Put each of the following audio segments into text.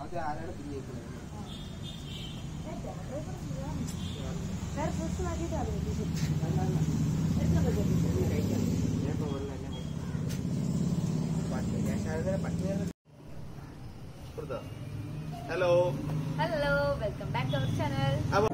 മറ്റേ ആരാണ് പിന്നേക്കുന്നത് വേറെ ഡ്രസ് മാറ്റിയിട്ടാണ് hello hello welcome back to our channel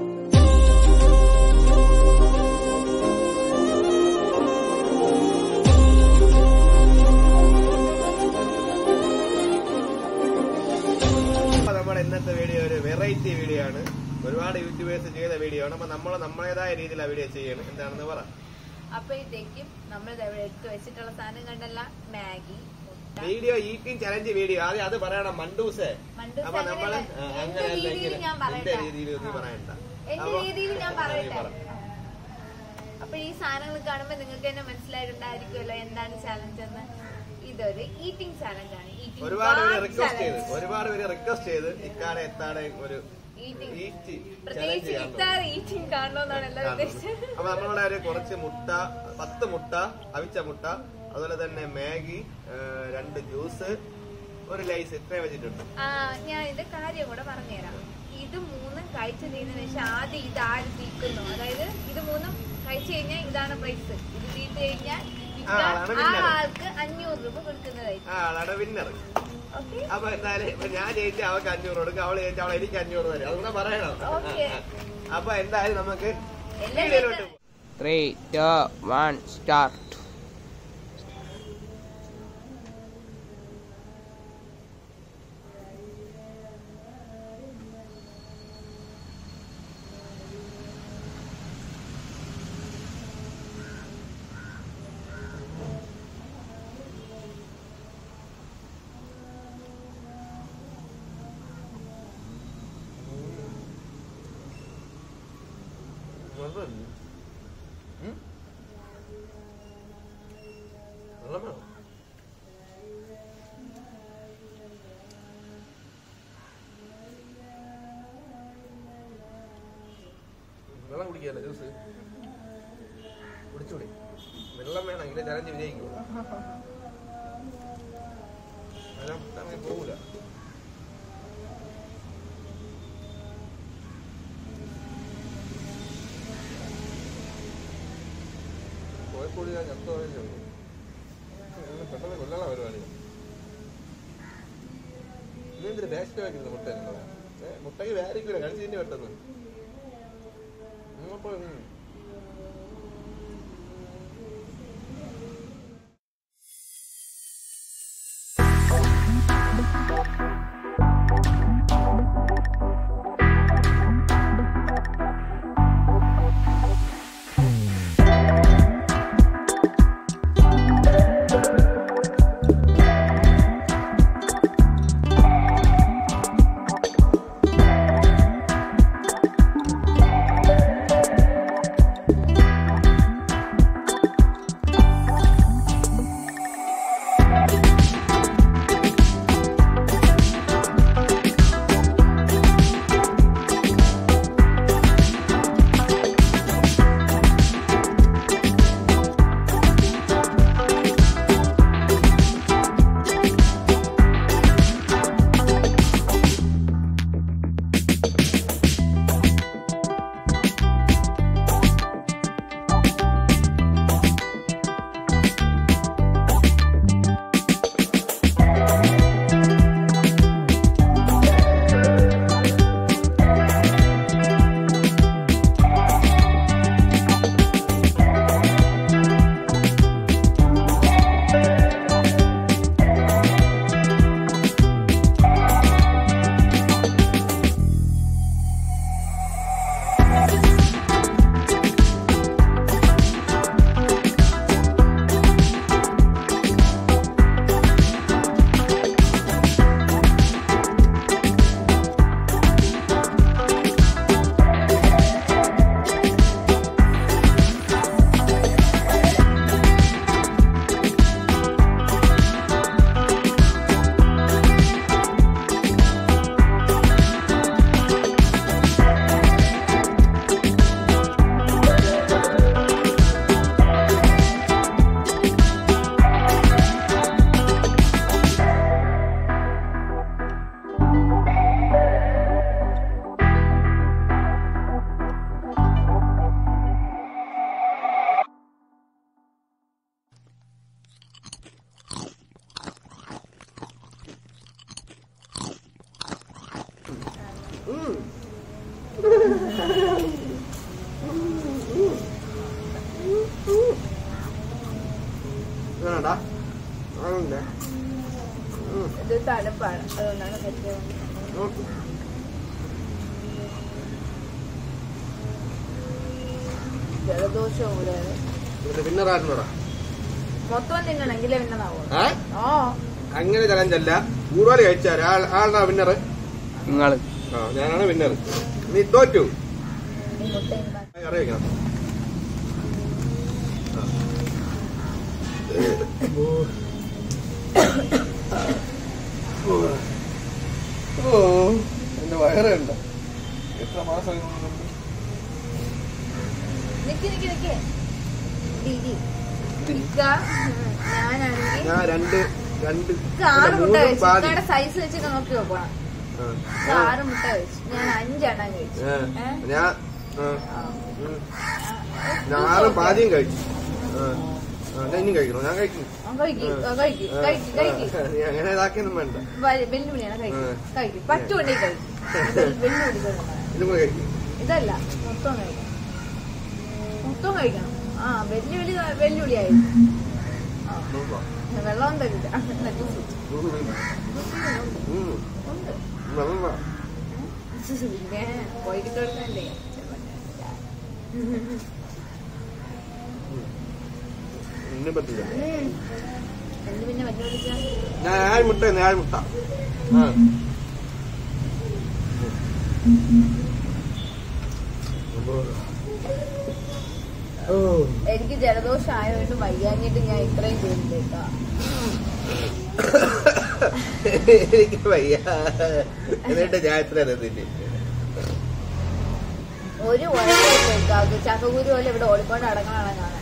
അപ്പൊ നമ്മുടെ ഇന്നത്തെ വീഡിയോ ഒരു വെറൈറ്റി വീഡിയോ ആണ് ഒരുപാട് യൂട്യൂബേഴ്സ് ചെയ്ത വീഡിയോ ആണ് അപ്പൊ നമ്മൾ നമ്മുടേതായ രീതിയിൽ ആ വീഡിയോ ചെയ്യണം എന്താണെന്ന് പറ അപ്പോഴത്തേക്കും നമ്മൾ ഇവിടെ എടുത്തു വെച്ചിട്ടുള്ള സാധനം കണ്ടല്ല മാഗി മുട്ട വീഡിയോ ഈറ്റിംഗ് ചലഞ്ച് വീഡിയോ ആദ്യം അത് പറയണം മണ്ടൂസേ മണ്ടൂസ് അപ്പൊ നമ്മള് അങ്ങനെയല്ല. ആ, എന്റെ അങ്ങനെയല്ല രീതിയിൽ ഇങ്ങനെ ഞാൻ എന്റെ പറയട്ടെ. രീതിയിൽ നീ ആ. പറയണ്ട എന്റെ അപ്പൊ- രീതിയിൽ ഞാൻ ആ, നീ പറയട്ടെ പറ. അപ്പൊ ഈ സാധനങ്ങൾ കാണുമ്പോ നിങ്ങൾക്ക് തന്നെ മനസ്സിലായിട്ടുണ്ടായിരിക്കുമല്ലോ എന്താണ് ചാലഞ്ച് എന്ന് ഇതൊരു ഈറ്റിംഗ് ചാലഞ്ച് ആണ് ഈറ്റിംഗ് ഒരുപാട് പേര് റിക്വസ്റ്റ് ചെയ്ത് ഒരുപാട് പേര് റിക്വസ്റ്റ് ചെയ്ത് ഇക്കാടെ എത്താടെ ഒരു Eating. ഈറ്റ് ചലഞ്ച് പ്രത്യേകിച്ച് ചെയ്യാൻ ഇത്താർ ഈറ്റിംഗ് കാണണമെന്നാണ് എല്ലാവരും കാണുന്നത്. ഉദ്ദേശിച്ചത് അപ്പൊ നമ്മളിവിടെ ഒരു കുറച്ച് മുട്ട പത്ത് മുട്ട അവിച്ച മുട്ട അതുപോലെ തന്നെ മാഗി ആ, രണ്ട് ജ്യൂസ് ഒരു ലൈസ് ഇത്രയും വെച്ചിട്ടുണ്ട് ആ ഞാൻ ഇതിന്റെ കാര്യം കൂടെ പറഞ്ഞുതരാം ഇത് മൂന്നും കഴിച്ചു തീർന്നതിന് ശേഷം ആദ്യം ഇത് ആര് തീക്കുന്നു അതായത് ഇത് മൂന്നും കഴിച്ചു കഴിഞ്ഞാൽ ഇതാണ് പ്രൈസ് ഇത് തീർത്ത് കഴിഞ്ഞാൽ ആ, അതാണ് ആ winner. ആൾക്ക് അഞ്ഞൂറ് രൂപ കൊടുക്കുന്നതായിരിക്കും ആ ആളാണ് വിന്നർ ഓക്കെ അപ്പൊ എന്തായാലും ഇപ്പൊ ഞാൻ ജയിച്ച അവൾക്ക് അഞ്ഞൂറ് കൊടുക്കും അവള് ജയിച്ച അവൾ എനിക്ക് അഞ്ഞൂറ് തരും അതുകൂടെ പറയണം Okay. അപ്പൊ എന്തായാലും നമുക്ക് എല്ലാം വീഡിയോയിലോട്ട് കേട്ട്- പോകാം. ത്രീ ടു വൺ സ്റ്റാർട്ട് ഉം? വെള്ളം വേണോ? വെള്ളം കുടിക്കാല്ലോ ജ്യൂസ് കുടിച്ചൂടി വെള്ളം വേണമെങ്കിൽ ചലഞ്ച് വിജയിക്കൂ വെള്ളം അങ്ങനെ പോകൂല കോഴിക്കോട് ഞാൻ ചത്തു പോയതേ ഉള്ളൂ ഇന്ന് പെട്ടെന്ന് കൊല്ലണ പരിപാടി ഇന്നെന്തൊരു ബാസ്റ്റ് ആക്കിയിരുന്നു മുട്ട ഏ മുട്ടയ്ക്ക് വേരിക്കൂല കഴിച്ചതിന്റെ പെട്ടെന്ന് നിങ്ങപ്പോ ഉം. അതുകൊണ്ടാണ് പറ്റിയത് നോക്ക്. ജലദോഷം കൂടെ ഇതിന്റെ winner ആരെന്നോടാ? മൊത്തം തിന്നണമെങ്കിലേ വിന്നതാവൂ ആ? ഓ അങ്ങനെ ചലഞ്ചല്ല കൂടുതൽ കഴിച്ചാൽ ആളാ വിന്നർ നിങ്ങൾ ആ ഞാനാണ് വിന്നർ നീ തോറ്റു ഈ മുട്ട ഉണ്ടാക്കി കറി വെക്കണം ഓ എന്റെ വയറുണ്ട് എത്ര മാസം നിക്ക് നിക്ക് നിക്ക് ദീദി ഇക്ക ഞാനാണെങ്കിൽ ഞാൻ രണ്ട് രണ്ട് ഇക്ക ആറ് അല്ല, മുട്ട മൂന്നും കഴിച്ചു പാതി ഇക്കയുടെ സൈസ് വെച്ച് നോക്കി നോക്കണം ആ. ഇക്ക ആറ് മുട്ട കഴിച്ചു ഞാൻ അഞ്ചെണ്ണം കഴിച്ചു ഏ, ഏ? ഞാൻ ആ, ആ. ഉം. ആ. ഞാൻ ആറും പാതിയും കഴിച്ചു ആ. ആ, ഞാൻ ഇനിയും കഴിക്കണോ ഞാൻ കഴിക്കുന്നു ആ, കഴിക്ക്, ആ, കഴിക്ക്, കഴിക്ക്, കഴിക്ക്. നീ അങ്ങനെ ഇതാക്കിയൊന്നും വേണ്ട വ- വെല്ലുവിളിയാണ് കഴിക്കും ആ. കഴിക്കും പറ്റുണ്ടെങ്കിൽ കഴിക്കും വെല്ലുവിളിക്കൊന്നും ഇതും കൂടെ കഴിക്കും ഇതല്ല മൊത്തം കഴിക്കണം മൊത്തം കഴിക്കണം ആ വെല്ലുവിളി വെല്ലുവിളിയായിരിക്കും ആ നോക്കാം. വെള്ളം തരില്ല ഉം. ഉം. ഉണ്ട് വെള്ളം വേണം. പിന്നെ പോയിട്ട് കൊടുക്കണ്ടേ ഇനി പറ്റില്ല എന്ത് പിന്നെ വെല്ലുവിളിച്ചാ ഞാൻ ഏഴ് മുട്ട ഏഴ് മുട്ട ആ. ഓ. എനിക്ക് ജലദോഷം ആയതുകൊണ്ട് വയ്യാഞ്ഞിട്ട് ഞാൻ ഇത്രയും ചെയ്തിട്ടേക്കാ എനിക്ക് വയ്യ എന്നിട്ട് ഞാൻ എത്ര തിന്നിട്ട് ഒരു ഉഴപ്പ് ചക്കക്കുരു പോലെ ഇവിടെ ഓടിക്കൊണ്ട് അടങ്ങാണ് കാണാൻ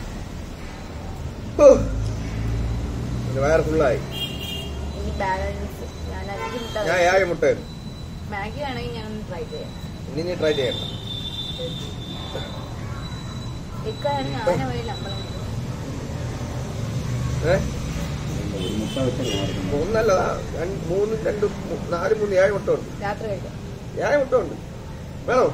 വയർ ഫുള്ളായി ഈ ബാലൻസ് ഞാൻ അഞ്ച് മുട്ട ഞാൻ ഏഴ് മുട്ട മാഗി ആണെങ്കിൽ ഞാൻ ട്രൈ ചെയ്യാം ഇനി നീ ട്രൈ ചെയ്യണ്ട ഇക്കാണ് ഞാനെ വഴി നമ്മളെ ഏ ഒന്നല്ലതാ രണ്ട് മൂന്ന് രണ്ട് മൂ- നാല് മൂന്ന് ഏഴ് മുട്ട ഉണ്ട് രാത്രി കഴിക്കാം ഏഴ് മുട്ട ഉണ്ട് വേണോ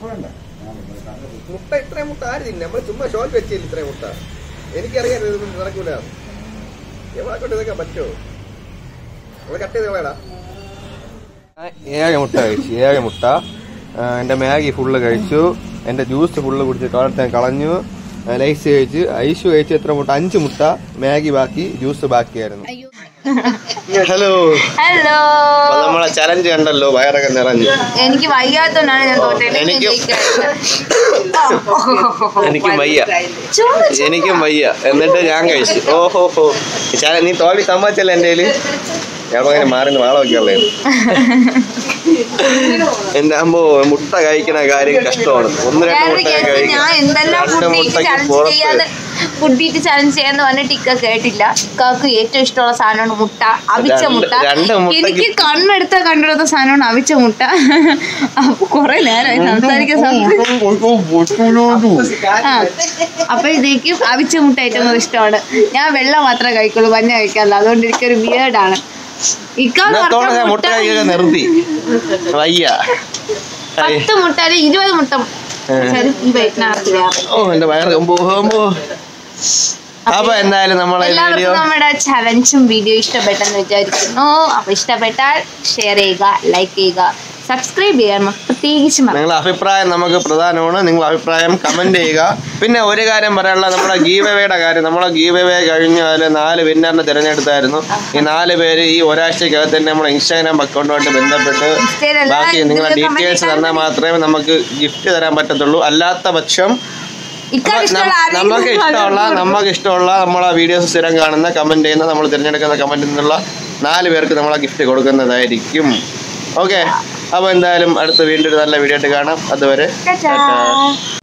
മുട്ട ഇത്രയും മുട്ട ആര് തിന്നെ നമ്മൾ ചുമ്മാ ഷോക്ക് വെച്ചില്ല ഇത്രയും മുട്ട എനിക്കറിയാം ഇതൊന്നും നടക്കൂല എവിടെ കൊണ്ട് ഇതൊക്കെ പറ്റുമോ നമ്മൾ കട്ട് ചെയ്ത് കളയടാ ഏഴ് മുട്ട കഴിച്ചു ഏഴ് മുട്ട ആ, എന്റെ മാഗി ഫുള്ള് കഴിച്ചു എന്റെ ജ്യൂസ് ഫുള്ള് കുടിച്ച് ടോയ്ലറ്റ് ഞാൻ കളഞ്ഞു ആ, ലൈസ് കഴിച്ച് ഐഷു കഴിച്ചു എത്ര മുട്ട അഞ്ച് മുട്ട മാഗി ബാക്കി ജ്യൂസ് ബാക്കിയായിരുന്നു ഹലോ ഹലോ അപ്പൊ നമ്മളെ ചലഞ്ച് കണ്ടല്ലോ വയറൊക്കെ നിറഞ്ഞു എനിക്ക് വയ്യാത്തോണ്ടാണ് ഞാൻ തോറ്റത് എനിക്ക് എനിക്ക് വയ്യ എനിക്കും വയ്യ എന്നിട്ട് ഞാൻ കഴിച്ചു ഓഹോ ഹോ ചാ- നീ തോൽവി സമ്മതിച്ചല്ലേ എന്റെ കയ്യില് ഞാൻ അങ്ങനെ മാറി വാള വയ്ക്കാനുള്ളേ എന്റെ അമ്മോ മുട്ട കഴിക്കണ കാര്യം കഷ്ടമാണ് ഒന്ന് രണ്ട് വേറൊരു മുട്ട കേസ് ഞാൻ എന്തെല്ലാം രണ്ട് ഫുഡ് മുട്ടയ്ക്ക് ചലഞ്ച് പുറത്ത് ചെയ്യാതെ ഫുഡ് ഈറ്റ് ചലഞ്ച് ചെയ്യാന്ന് പറഞ്ഞിട്ട് ഇക്ക കേട്ടില്ല ഇക്കാക്ക് ഏറ്റവും ഇഷ്ടമുള്ള സാധനമാണ് മുട്ട അവിച്ച രണ്ട്- മുട്ട രണ്ട് മുട്ടയ്ക്ക് എനിക്ക് കണ്ണെടുത്ത കണ്ടെടുത്ത സാധനമാണ് അവിച്ച മുട്ട അപ്പൊ കൊറേ നേരമായി സംസാരിക്കാൻ ആ അപ്പോഴത്തേക്കും അവിച്ച മുട്ട ഏറ്റവും കൂടുതൽ ഇഷ്ടമാണ് ഞാൻ വെള്ളം മാത്രമേ കഴിക്കുള്ളൂ മഞ്ഞ കഴിക്കാറില്ല അതുകൊണ്ട് എനിക്കൊരു വിയേർഡാണ് ഇക്കാന്ന് ഇന്നത്തോടെ പറഞ്ഞ ഞാൻ മുട്ട കഴിക്കുക നിർത്തി വയ്യ പത്ത് മുട്ട അല്ലെങ്കിൽ ഇരുപത് മുട്ട വെയിറ്റിനകത്തില്ല ഓ എന്റെ വയറ് കമ്പോ കമ്പോ അപ്പൊ എന്തായാലും നമ്മളെ വീഡിയോ എല്ലാവർക്കും നമ്മുടെ ചലഞ്ചും വീഡിയോ ഇഷ്ടപ്പെട്ടെന്ന് വിചാരിക്കുന്നു അപ്പൊ ഇഷ്ടപ്പെട്ടാൽ ഷെയർ ചെയ്യുക ലൈക്ക് ചെയ്യുക സബ്സ്ക്രൈബ് ചെയ്യാൻ പ്രത്യേകിച്ച് മറക്കരുത്. നിങ്ങളുടെ അഭിപ്രായം നമുക്ക് പ്രധാനമാണ് നിങ്ങളുടെ അഭിപ്രായം കമന്റ് ചെയ്യുക പിന്നെ ഒരു കാര്യം പറയാനുള്ള നമ്മുടെ ഗീവവേയുടെ കാര്യം നമ്മളെ ഗീവവേ കഴിഞ്ഞ അതിൽ നാല് വിന്നറിനെ തിരഞ്ഞെടുത്തായിരുന്നു ഈ നാല് പേര് ഈ ഒരാഴ്ചക്കകത്ത് തന്നെ നമ്മുടെ ഇൻസ്റ്റാഗ്രാം അക്കൗണ്ടുമായിട്ട് ബന്ധപ്പെട്ട് ഇൻസ്റ്റയിലല്ല, ബാക്കി നിങ്ങളുടെ ഇതില് comment ഡീറ്റെയിൽസ് ഇട്ടാൽ തന്നാൽ മതി. മാത്രമേ നമുക്ക് ഗിഫ്റ്റ് തരാൻ പറ്റത്തുള്ളൂ അല്ലാത്ത പക്ഷം ഇക്കാക്ക് ഇഷ്ടമുള്ള ആരെങ്കിലും നമുക്ക് ഇഷ്ടമുള്ള നമുക്ക് ഇഷ്ടമുള്ള നമ്മളെ വീഡിയോസ് സ്ഥിരം കാണുന്ന കമന്റ് ചെയ്യുന്ന നമ്മൾ തിരഞ്ഞെടുക്കുന്ന കമന്റിൽ നിന്നുള്ള നാല് പേർക്ക് നമ്മൾ ഗിഫ്റ്റ് കൊടുക്കുന്നതായിരിക്കും ഓക്കെ അപ്പൊ എന്തായാലും അടുത്ത വീണ്ടും ഒരു നല്ല വീഡിയോ ആയിട്ട് കാണാം അതുവരെ ടാറ്റാ. ടാറ്റാ.